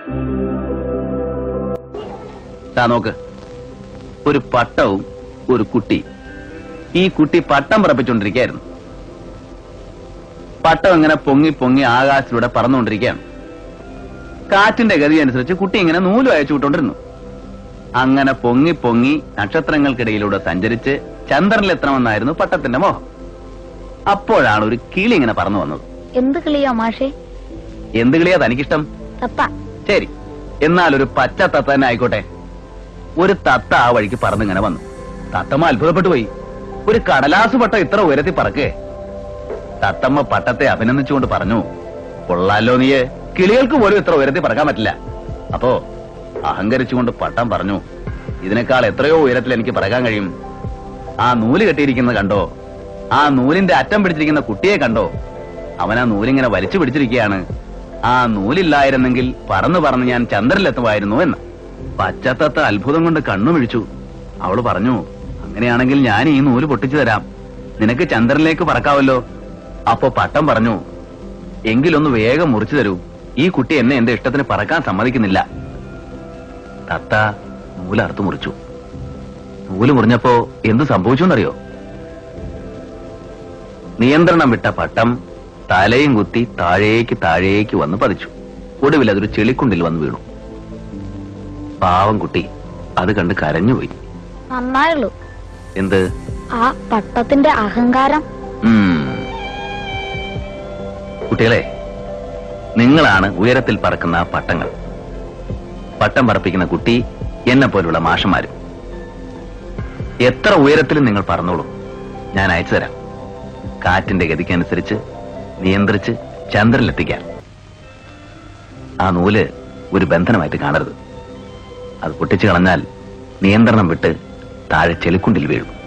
താ നോക്ക് ഒരു പട്ടവും ഒരു കുട്ടി ഈ കുട്ടി പട്ടം പറപ്പിച്ചുകൊണ്ടിരിക്കുകയായിരുന്നു പട്ടം ഇങ്ങനെ പൊങ്ങി പൊങ്ങി ആകാശത്തിലൂടെ പറന്നുകൊണ്ടിരിക്കുകയാണ് കാറ്റിന്റെ ഗതി അനുസരിച്ച് കുട്ടി ഇങ്ങനെ നൂല് അയച്ചു വിട്ടോണ്ടിരുന്നു അങ്ങനെ പൊങ്ങി പൊങ്ങി നക്ഷത്രങ്ങൾക്കിടയിലൂടെ സഞ്ചരിച്ച് ചന്ദ്രനിലെത്തണമെന്നായിരുന്നു പട്ടത്തിന്റെ മോഹം അപ്പോഴാണ് ഒരു കിളി ഇങ്ങനെ പറന്നു വന്നത് എന്ത് കിളിയോ മാഷേ എന്ത് കിളിയാ തനിക്കിഷ്ടം തത്ത ശരി എന്നാൽ ഒരു പച്ച തത്ത തന്നെ ആയിക്കോട്ടെ ഒരു തത്ത ആ വഴിക്ക് പറന്നിങ്ങനെ വന്നു തത്തമ്മ അത്ഭുതപ്പെട്ടു പോയി ഒരു കടലാസ് പട്ടം ഇത്ര ഉയരത്തിൽ പറക്കേ തത്തമ്മ പട്ടത്തെ അഭിനന്ദിച്ചുകൊണ്ട് പറഞ്ഞു കൊള്ളാലോ നീയെ കിളികൾക്ക് പോലും ഇത്ര ഉയരത്തിൽ പറക്കാൻ പറ്റില്ല അപ്പോ അഹങ്കരിച്ചുകൊണ്ട് പട്ടം പറഞ്ഞു ഇതിനേക്കാൾ എത്രയോ ഉയരത്തിൽ എനിക്ക് പറക്കാൻ കഴിയും ആ നൂല് കെട്ടിയിരിക്കുന്നത് കണ്ടോ ആ നൂലിന്റെ അറ്റം പിടിച്ചിരിക്കുന്ന കുട്ടിയെ കണ്ടോ അവൻ ആ നൂലിങ്ങനെ വലിച്ചു പിടിച്ചിരിക്കുകയാണ് ആ നൂലില്ലായിരുന്നെങ്കിൽ പറന്ന് പറന്ന് ഞാൻ ചന്ദ്രനിലെത്തുമായിരുന്നു എന്ന് പച്ചത്തത്ത അത്ഭുതം കൊണ്ട് കണ്ണു മിഴിച്ചു അവള് പറഞ്ഞു അങ്ങനെയാണെങ്കിൽ ഞാൻ ഈ നൂല് പൊട്ടിച്ചു തരാം നിനക്ക് ചന്ദ്രനിലേക്ക് പറക്കാവല്ലോ അപ്പോ പട്ടം പറഞ്ഞു എങ്കിലൊന്ന് വേഗം മുറിച്ചു തരൂ ഈ കുട്ടി എന്നെ എന്റെ ഇഷ്ടത്തിന് പറക്കാൻ സമ്മതിക്കുന്നില്ല തത്ത നൂലറുത്ത് മുറിച്ചു നൂല് മുറിഞ്ഞപ്പോ എന്ത് സംഭവിച്ചു എന്നറിയോ നിയന്ത്രണം വിട്ട പട്ടം തലയും കുത്തി താഴേക്ക് താഴേക്ക് വന്ന് പതിച്ചു ഒടുവിൽ അതൊരു ചെളിക്കുണ്ടിൽ വന്ന് വീണു പാവം കുട്ടി അത് കണ്ട് കരഞ്ഞുപോയി നന്നായുള്ളൂ എന്ത് ആ പട്ടത്തിന്റെ അഹങ്കാരം ഉം. കുട്ടികളെ നിങ്ങളാണ് ഉയരത്തിൽ പറക്കുന്ന ആ പട്ടങ്ങൾ പട്ടം പറപ്പിക്കുന്ന കുട്ടി എന്നെ പോലുള്ള മാഷന്മാരും എത്ര ഉയരത്തിലും നിങ്ങൾ പറന്നോളൂ ഞാൻ അയച്ചു തരാം കാറ്റിന്റെ ഗതിക്കനുസരിച്ച് നിയന്ത്രിച്ച് ചന്ദ്രനിലെത്തിക്കാം ആ നൂല് ഒരു ബന്ധനമായിട്ട് കാണരുത് അത് പൊട്ടിച്ചു കളഞ്ഞാൽ നിയന്ത്രണം വിട്ട് താഴെ ചെളിക്കുണ്ടിൽ വീഴും